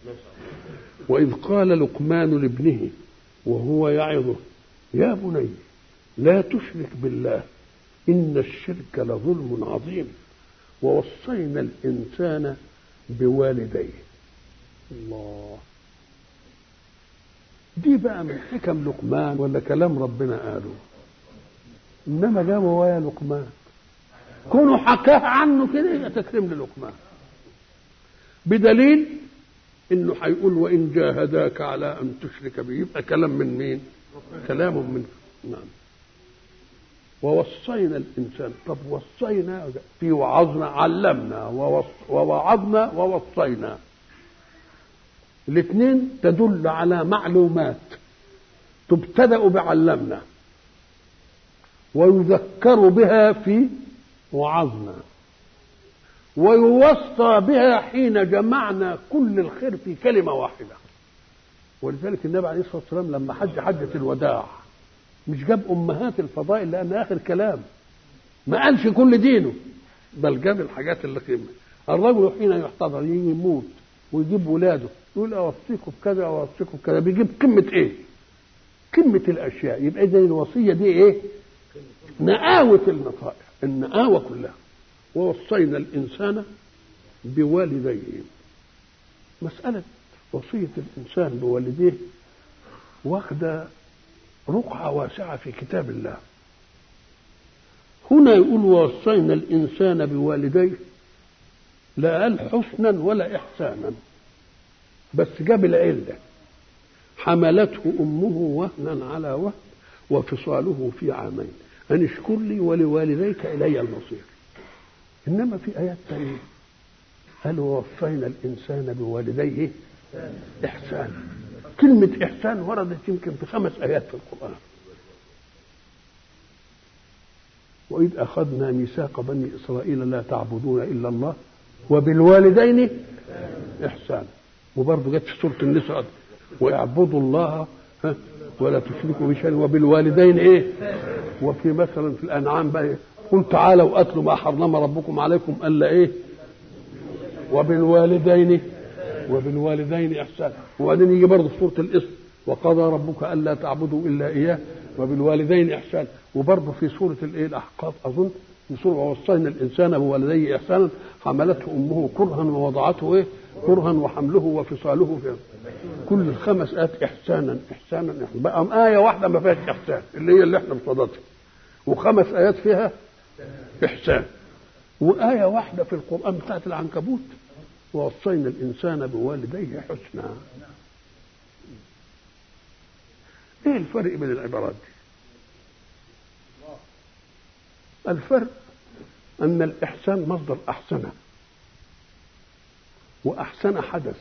وإذ قال لقمان لابنه وهو يعظه يا بني لا تشرك بالله إن الشرك لظلم عظيم ووصينا الإنسان بوالديه الله دي بقى من حكم لقمان ولا كلام ربنا قاله انما جابوا ويا لقمان كونوا حكاه عنه كده يبقى تكريم للقمان بدليل انه هيقول وان جاهداك على ان تشرك به يبقى كلام من مين؟ كلام من نعم ووصينا الانسان طب وصينا في وعظنا علمنا ووعظنا ووصينا الاثنين تدل على معلومات تبتدا بعلمنا ويذكر بها في وعظنا ويوصى بها حين جمعنا كل الخير في كلمه واحده ولذلك النبي عليه الصلاه والسلام لما حج حجه الوداع مش جاب امهات الفضائل لان اخر كلام ما قالش كل دينه بل جاب الحاجات اللي قيمه الرجل حين يحتضر يجي يموت ويجيب ولاده يقول اوصيكم بكذا اوصيكم بكذا بيجيب قمه ايه؟ قمه الاشياء يبقى اذا الوصيه دي ايه؟ نآوة النصائح النآوة كلها ووصينا الإنسان بوالديه مسألة وصية الإنسان بوالديه واخدة رقعة واسعة في كتاب الله هنا يقول ووصينا الإنسان بوالديه لا قال حسنا ولا إحسانا بس جاب العلة حملته أمه وهنا على وهن وفصاله في عامين أن اشكر لي ولوالديك إلي المصير إنما في آيات تانية قال ووصينا الإنسان بوالديه إحسانا كلمة إحسان وردت يمكن في خمس آيات في القرآن وإذ أخذنا ميثاق بني إسرائيل لا تعبدون إلا الله وبالوالدين إحسانا وبرضه جت في سورة النساء ويعبدوا الله ها ولا تشركوا بشيء وبالوالدين ايه وفي مثلا في الانعام بقى إيه؟ قل تعالوا اتلوا ما حرم ربكم عليكم الا ايه وبالوالدين وبالوالدين احسانا وبعدين يجي برضه في سوره الاسم وقضى ربك الا تعبدوا الا اياه وبالوالدين احسانا وبرضه في سوره الايه الاحقاف اظن في سوره ووصينا الانسان بوالديه احسانا حملته امه كرها ووضعته ايه كرها وحمله وفصاله في كل الخمس آيات إحسانا إحسانا إحسانا بقى آية واحدة ما فيهاش إحسان اللي هي اللي إحنا بصددها وخمس آيات فيها إحسان وآية واحدة في القرآن بتاعت العنكبوت ووصينا الإنسان بوالديه حسنا إيه الفرق بين العبارات دي؟ الفرق أن الإحسان مصدر أحسنه وأحسن حدث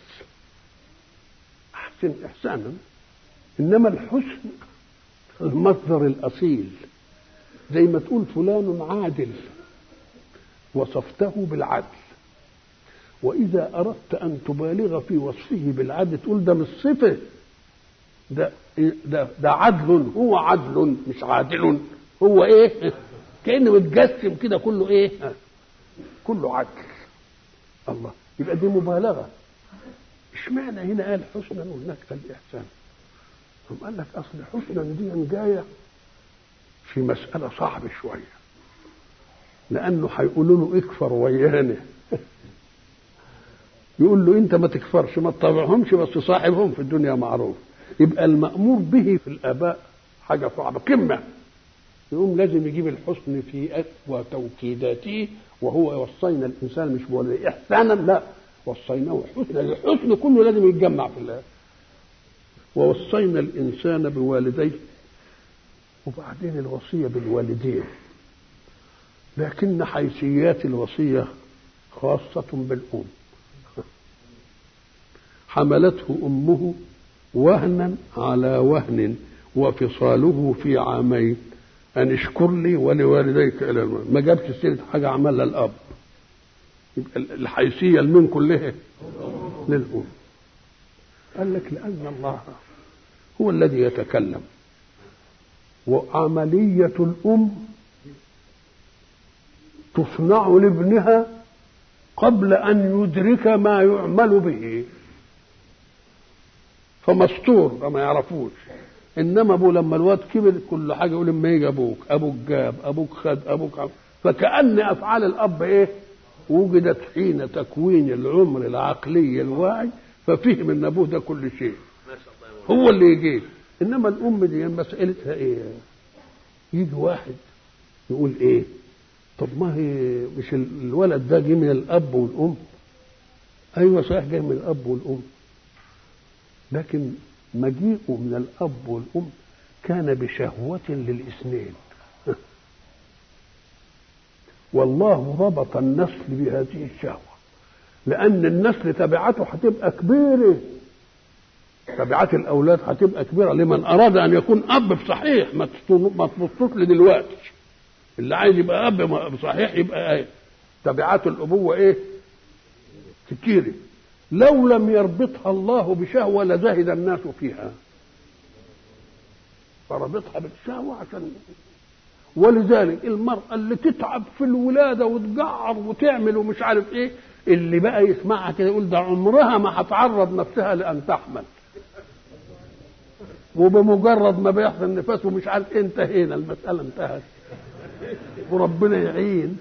أحسن إحسانا إنما الحسن المصدر الأصيل زي ما تقول فلان عادل وصفته بالعدل وإذا أردت أن تبالغ في وصفه بالعدل تقول ده مش صفة ده ده ده عدل هو عدل مش عادل هو إيه؟ كأنه متجسم كده كله إيه؟ كله عدل الله يبقى دي مبالغة اشمعنى هنا قال حسنا وهناك قال إحسان ثم قال لك أصل حسنا دي جاية في مسألة صعبة شوية لأنه هيقولوا له اكفر ويانا يقول له أنت ما تكفرش ما تطبعهمش بس صاحبهم في الدنيا معروف يبقى المأمور به في الآباء حاجة صعبة قمة يقوم لازم يجيب الحسن في أقوى توكيداته وهو وصينا الانسان مش بوالديه احسانا لا وصيناه حسنا الحسن كله لازم يتجمع في الله ووصينا الانسان بوالديه وبعدين الوصيه بالوالدين لكن حيثيات الوصيه خاصه بالام حملته امه وهنا على وهن وفصاله في عامين أن اشكر لي ولوالديك إلى الماء ما جابش سيرة حاجة عملها الأب يبقى الحيثية المن كلها للأم قال لك لأن الله هو الذي يتكلم وعملية الأم تصنع لابنها قبل أن يدرك ما يعمل به فمستور فما يعرفوش انما ابوه لما الواد كبر كل حاجه يقول اما يجي ابوك ابوك جاب ابوك خد ابوك عم. فكأن افعال الاب ايه وجدت حين تكوين العمر العقلي الواعي ففهم ان ابوه ده كل شيء هو اللي يجيب انما الام دي مسألتها ايه يجي واحد يقول ايه طب ما هي مش الولد ده جه من الاب والام ايوه صحيح جاي من الاب والام لكن مجيئه من الاب والام كان بشهوه للاثنين والله ربط النسل بهذه الشهوه لان النسل تبعته هتبقى كبيره تبعات الاولاد هتبقى كبيره لمن اراد ان يكون اب بصحيح ما تبصوش لدلوقتي اللي عايز يبقى اب بصحيح يبقى ايه تبعات الابوه ايه كتيره لو لم يربطها الله بشهوه لزهد الناس فيها فربطها بالشهوه عشان ولذلك المرأة اللي تتعب في الولادة وتجعر وتعمل ومش عارف ايه اللي بقى يسمعها كده يقول ده عمرها ما هتعرض نفسها لأن تحمل وبمجرد ما بيحصل النفاس ومش عارف ايه انتهينا المسألة انتهت وربنا يعين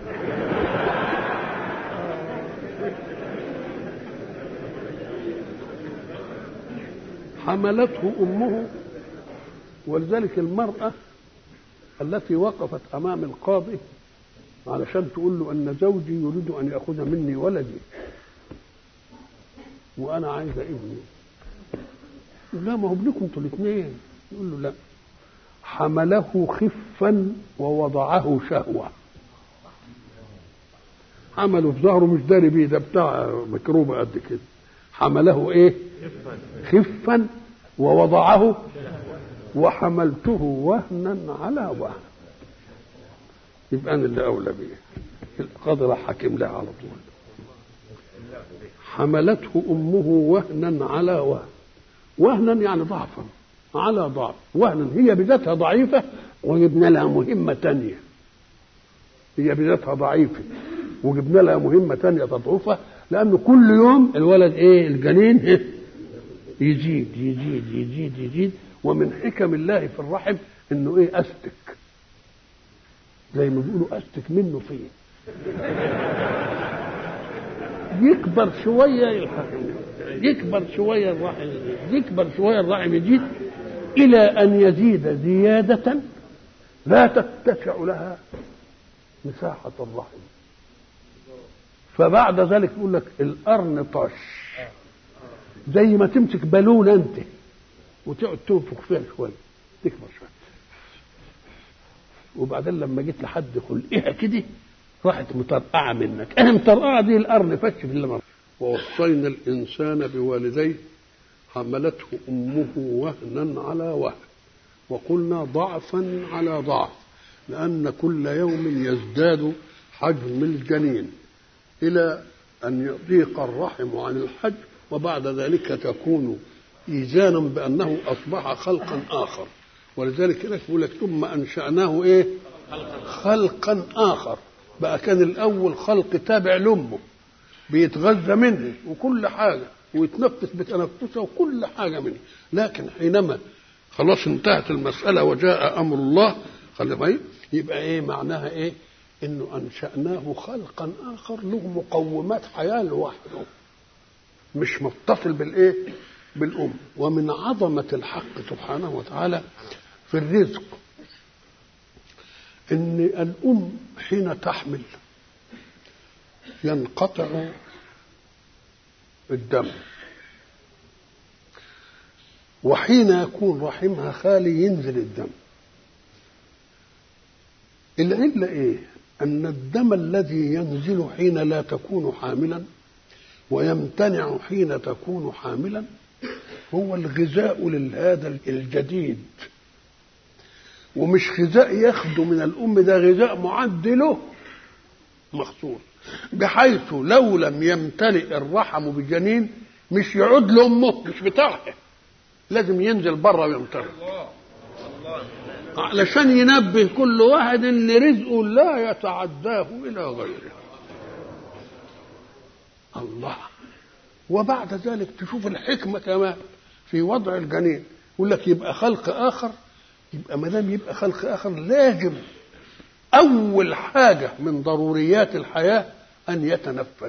حملته أمه ولذلك المرأة التي وقفت أمام القاضي علشان تقول له أن زوجي يريد أن يأخذ مني ولدي وأنا عايزة ابني لا ما هو ابنكم انتوا الاثنين يقول له لا حمله خفا ووضعه شهوة حمله في ظهره مش داري بيه ده بتاع مكروبة قد كده حمله ايه خفا ووضعه وحملته وهنا على وهن يبقى انا اللي اولى بيه القاضي راح حاكم لها على طول حملته امه وهنا على وهن وهنا يعني ضعفا على ضعف وهنا هي بذاتها ضعيفة وجبنا لها مهمة تانية هي بذاتها ضعيفة وجبنا لها مهمة تانية تضعفها لأنه كل يوم الولد إيه الجنين إيه يزيد يزيد يزيد يزيد ومن حكم الله في الرحم إنه إيه أستك زي ما بيقولوا أستك منه فيه يكبر شوية يلحق يكبر شوية الرحم يكبر شوية الرحم يزيد إلى أن يزيد زيادة لا تتسع لها مساحة الرحم فبعد ذلك يقول لك القرن طش زي ما تمسك بالون انت وتقعد تنفخ فيها شويه تكبر شويه وبعدين لما جيت لحد خلقها كده راحت مطرقعه منك انا مطرقعه دي القرن فش في اللي ووصينا الانسان بوالديه حملته امه وهنا على وهن وقلنا ضعفا على ضعف لان كل يوم يزداد حجم الجنين الى ان يضيق الرحم عن الحجم وبعد ذلك تكون ايزانا بانه اصبح خلقا اخر ولذلك هناك يقول لك ثم انشاناه ايه خلقا اخر بقى كان الاول خلق تابع لامه بيتغذى منه وكل حاجه ويتنفس بتنفسه وكل حاجه منه لكن حينما خلاص انتهت المساله وجاء امر الله خلي يبقى ايه معناها ايه انه انشاناه خلقا اخر له مقومات حياه لوحده مش متصل بالايه بالام ومن عظمه الحق سبحانه وتعالى في الرزق ان الام حين تحمل ينقطع الدم وحين يكون رحمها خالي ينزل الدم العلة ايه ان الدم الذي ينزل حين لا تكون حاملا ويمتنع حين تكون حاملا هو الغذاء لهذا الجديد ومش غذاء ياخده من الام ده غذاء معد له مخصوص بحيث لو لم يمتلئ الرحم بجنين مش يعود لامه مش بتاعها لازم ينزل بره ويمتلئ علشان ينبه كل واحد ان رزقه لا يتعداه الى غيره الله وبعد ذلك تشوف الحكمه كمان في وضع الجنين يقول لك يبقى خلق اخر يبقى ما دام يبقى خلق اخر لازم اول حاجه من ضروريات الحياه ان يتنفس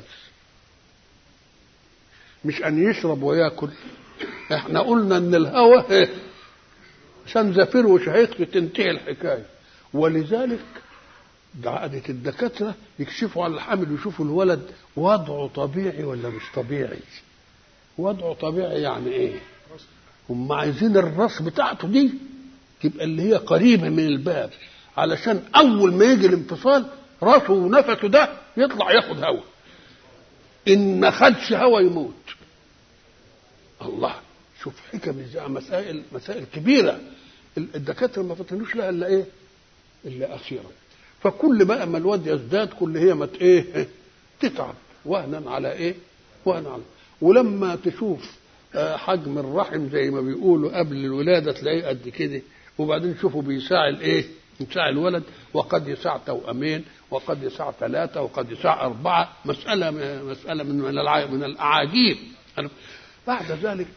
مش ان يشرب وياكل احنا قلنا ان الهواء عشان زفير وشهيق تنتهي الحكايه ولذلك عادة الدكاترة يكشفوا على الحامل ويشوفوا الولد وضعه طبيعي ولا مش طبيعي وضعه طبيعي يعني ايه هم عايزين الراس بتاعته دي تبقى اللي هي قريبة من الباب علشان أول ما يجي الانفصال راسه ونفسه ده يطلع ياخد هوا إن ما خدش هوا يموت الله شوف حكم ازاي مسائل مسائل كبيرة الدكاترة ما فتنوش لها إلا إيه؟ إلا أخيرا فكل بقى ما الواد يزداد كل هي ما ايه تتعب وهنا على ايه وهنا على ولما تشوف حجم الرحم زي ما بيقولوا قبل الولاده تلاقيه قد كده وبعدين تشوفه بيساع الايه يساع الولد وقد يساع توأمين وقد يساع ثلاثة وقد يساع أربعة مسألة مسألة من من الأعاجيب بعد ذلك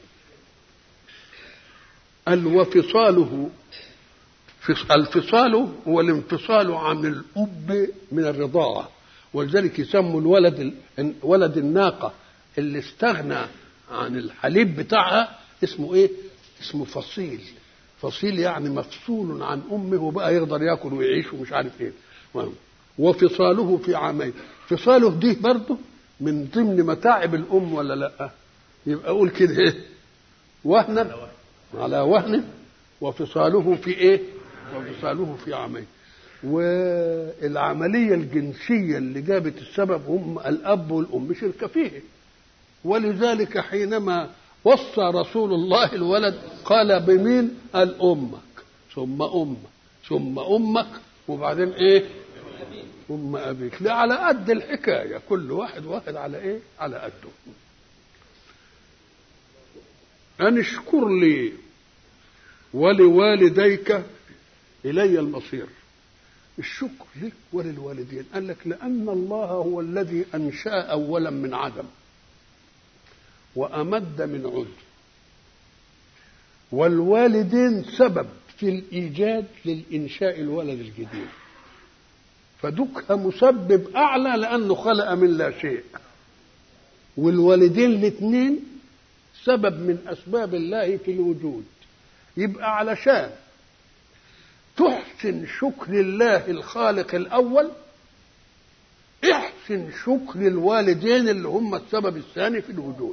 قال وفصاله الفصال هو الانفصال عن الأب من الرضاعة ولذلك يسموا الولد ولد الناقة اللي استغنى عن الحليب بتاعها اسمه ايه؟ اسمه فصيل فصيل يعني مفصول عن امه وبقى يقدر ياكل ويعيش ومش عارف ايه وفصاله في عامين فصاله دي برضه من ضمن متاعب الام ولا لا يبقى اقول كده ايه وهنا على وهن وفصاله في ايه وفصاله في عامين والعملية الجنسية اللي جابت السبب هم الأب والأم شركة فيه ولذلك حينما وصى رسول الله الولد قال بمين قال أمك ثم أمك ثم أمك وبعدين إيه أم أبيك لا على قد الحكاية كل واحد واحد على إيه على قده أن اشكر لي ولوالديك إلي المصير الشكر لك وللوالدين قال لك لأن الله هو الذي أنشأ أولا من عدم وأمد من عد والوالدين سبب في الإيجاد للإنشاء الولد الجديد فدك مسبب أعلى لأنه خلق من لا شيء والوالدين الاثنين سبب من أسباب الله في الوجود يبقى علشان تحسن شكر الله الخالق الأول احسن شكر الوالدين اللي هم السبب الثاني في الوجود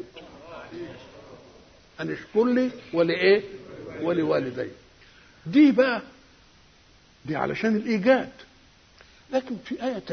أن اشكر لي ولإيه ولوالدي دي بقى دي علشان الإيجاد لكن في آية